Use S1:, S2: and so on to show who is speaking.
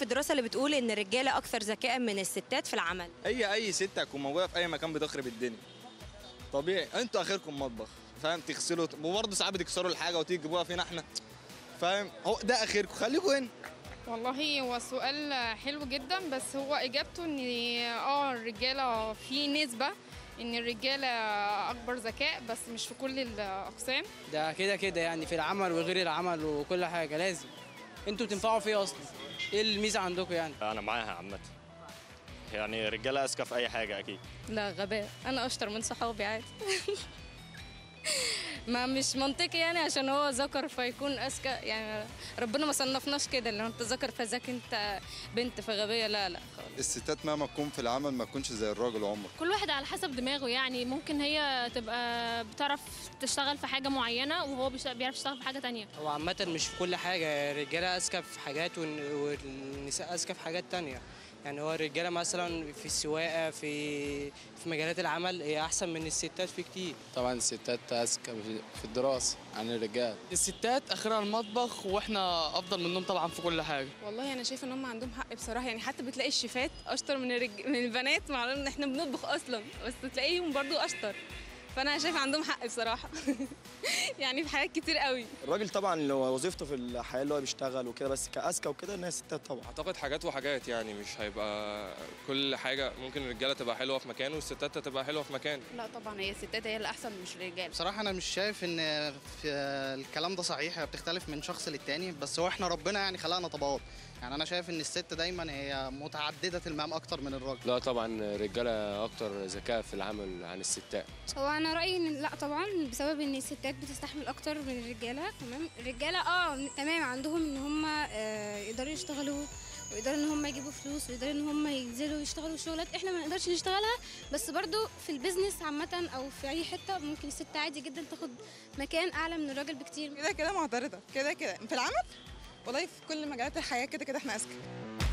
S1: الدراسه اللي بتقول ان الرجاله اكثر ذكاء من الستات في العمل
S2: هي اي ست هتكون موجوده في اي مكان بتخرب الدنيا طبيعي انتوا اخركم مطبخ فاهم تغسلوا وبرضه ساعات بتكسروا الحاجه وتيجي تجيبوها فينا احنا فاهم هو ده اخركم خليكم هنا
S3: والله هو سؤال حلو جدا بس هو اجابته ان اه الرجاله في نسبه ان الرجاله اكبر ذكاء بس مش في كل الاقسام
S4: ده كده كده يعني في العمل وغير العمل وكل حاجه لازم انتوا بتنفعوا في ايه اصلا ايه الميزه عندكم يعني
S5: انا معاها عامه يعني رجاله اذكى في اي حاجه اكيد
S6: لا غباء انا اشطر من صحابي عادي ما مش منطقي يعني عشان هو ذكر فيكون اذكى يعني ربنا ما صنفناش كده لو انت ذكر فذاك انت بنت فغبيه لا لا خالص
S7: الستات مهما تكون في العمل ما تكونش زي الراجل عمر
S8: كل واحد على حسب دماغه يعني ممكن هي تبقى بتعرف تشتغل في حاجة معينة وهو بيش- بيعرف يشتغل في حاجة تانية
S4: هو عامه مش في كل حاجه الرجاله اذكى في حاجات والن- والنساء اذكى في حاجات تانية يعني هو الرجاله مثلا في السواقه في في مجالات العمل هي احسن من الستات في كتير
S9: طبعا الستات اذكى في الدراسه عن الرجال
S10: الستات اخرها المطبخ واحنا افضل منهم طبعا في كل حاجه
S11: والله انا شايفه ان هم عندهم حق بصراحه يعني حتى بتلاقي الشيفات اشطر من الرج... من البنات مع ان احنا بنطبخ اصلا بس تلاقيهم برضو اشطر فانا شايفه عندهم حق بصراحه يعني في حاجات كتير قوي
S12: الراجل طبعا اللي هو وظيفته في الحياه اللي هو بيشتغل وكده بس كاذكى وكده ان هي ستات طبعا
S13: اعتقد حاجات وحاجات يعني مش هيبقى كل حاجه ممكن الرجاله تبقى حلوه في مكان والستات تبقى حلوه في مكان
S14: لا طبعا هي الستات هي اللي احسن مش الرجال
S15: بصراحة أنا مش شايف إن في الكلام ده صحيح هي بتختلف من شخص للتاني بس هو إحنا ربنا يعني خلقنا طبقات يعني أنا شايف إن الست دايما هي متعددة المهام أكتر من الراجل
S16: لا طبعا الرجاله اكتر ذكاء في العمل عن الستات
S17: هو انا رايي ان لا طبعا بسبب ان الستات بتستحمل اكتر من الرجاله تمام الرجاله اه تمام عندهم ان هم آه يقدروا يشتغلوا ويقدروا ان هم يجيبوا فلوس ويقدروا ان هم ينزلوا يشتغلوا شغلات احنا ما نقدرش نشتغلها بس برضو في البيزنس عامه او في اي حته ممكن الست عادي جدا تاخد مكان اعلى من الراجل بكتير
S11: كده كده معترضه كده كده في العمل والله في كل مجالات الحياه كده كده احنا اذكى